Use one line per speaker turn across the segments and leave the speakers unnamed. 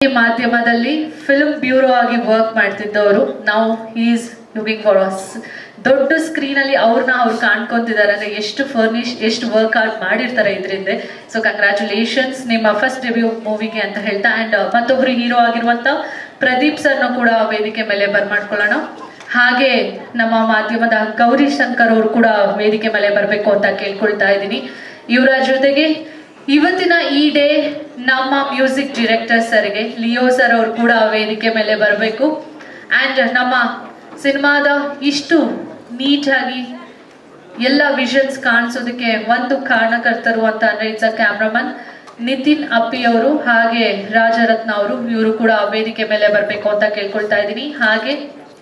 ಈ ಮಾಧ್ಯಮದಲ್ಲಿ film bureau ಆಗಿ ವರ್ಕ್ ಮಾಡ್ತಿದ್ದವರು ನಾವು ಈಸ್ ಲುಕಿಂಗ್ ಫಾರ್ ಅಸ್ ದೊಡ್ಡ ಸ್ಕ್ರೀನ್ ಅಲ್ಲಿ ಅವ್ರನ್ನ ಅವ್ರು ಕಾಣ್ಕೊಂತಿದ್ದಾರೆ ಅಂದ್ರೆ ಎಷ್ಟು ಫರ್ನಿಶ್ ಎಷ್ಟು ವರ್ಕ್ ಔಟ್ ಮಾಡಿರ್ತಾರೆ ಇದರಿಂದ ಸೊ ಕಂಗ್ರ್ಯಾಚುಲೇಷನ್ಸ್ ನಿಮ್ಮ ಫಸ್ಟ್ ಡೆಬ್ಯೂ ಮೂವಿಗೆ ಅಂತ ಹೇಳ್ತಾ ಅಂಡ್ ಮತ್ತೊಬ್ರು ಹೀರೋ ಆಗಿರುವಂತ ಪ್ರದೀಪ್ ಸರ್ನ ಕೂಡ ವೇದಿಕೆ ಮೇಲೆ ಬರ್ಮಾಡ್ಕೊಳ್ಳೋಣ ಹಾಗೆ ನಮ್ಮ ಮಾಧ್ಯಮದ ಗೌರಿ ಶಂಕರ್ ಅವರು ಕೂಡ ವೇದಿಕೆ ಮೇಲೆ ಬರಬೇಕು ಅಂತ ಕೇಳ್ಕೊಳ್ತಾ ಇದ್ದೀನಿ ಇವರ ಜೊತೆಗೆ ಇವತ್ತಿನ ಈ ಡೇ ನಮ್ಮ ಮ್ಯೂಸಿಕ್ ಡೈರೆಕ್ಟರ್ ಸರ್ಗೆ ಲಿಯೋ ಸರ್ ಅವರು ಕೂಡ ವೇದಿಕೆ ಮೇಲೆ ಬರಬೇಕು ಅಂಡ್ ನಮ್ಮ ಸಿನಿಮಾದ ಇಷ್ಟು ನೀಟಾಗಿ ಎಲ್ಲ ವಿಷನ್ಸ್ ಕಾಣಿಸೋದಕ್ಕೆ ಒಂದು ಕಾರಣಕರ್ತರು ಅಂತ ಅಂದ್ರೆ ಇಟ್ಸ್ ಅ ಕ್ಯಾಮ್ರಾಮನ್ ನಿತಿನ್ ಅಪ್ಪಿ ಅವರು ಹಾಗೆ ರಾಜರತ್ನ ಅವರು ಇವರು ಕೂಡ ವೇದಿಕೆ ಮೇಲೆ ಬರಬೇಕು ಅಂತ ಕೇಳ್ಕೊಳ್ತಾ ಇದ್ದೀನಿ ಹಾಗೆ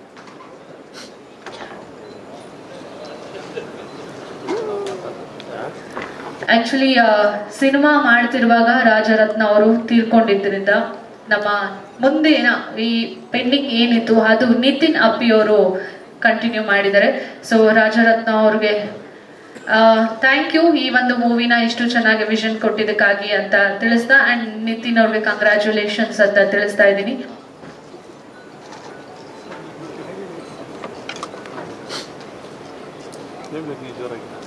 ಆಕ್ಚುಲಿ ಸಿನಿಮಾ ಮಾಡ್ತಿರುವಾಗ ರಾಜರತ್ನ ಅವರು ತೀರ್ಕೊಂಡಿದ್ದರಿಂದ ನಮ್ಮ ಮುಂದಿನ ಈ ಪೆಂಡಿಂಗ್ ಏನಿತ್ತು ಅದು ನಿತಿನ್ ಅಪ್ಪಿ ಅವರು ಕಂಟಿನ್ಯೂ ಮಾಡಿದ್ದಾರೆ ಸೊ ರಾಜರತ್ನ ಅವ್ರಿಗೆ ಥ್ಯಾಂಕ್ ಯು ಈ ಒಂದು ಮೂವಿನ ಇಷ್ಟು ಚೆನ್ನಾಗಿ ವಿಷನ್ ಕೊಟ್ಟಿದ್ದಕ್ಕಾಗಿ ಅಂತ ತಿಳಿಸ್ತಾ ಅಂಡ್ ನಿತಿನ್ ಅವ್ರಿಗೆ ಕಂಗ್ರ್ಯಾಚುಲೇಷನ್ಸ್ ಅಂತ ತಿಳಿಸ್ತಾ ಇದ್ದೀನಿ
ನೇಮ್ ಬೇಕು ಜೋರಾಗಿ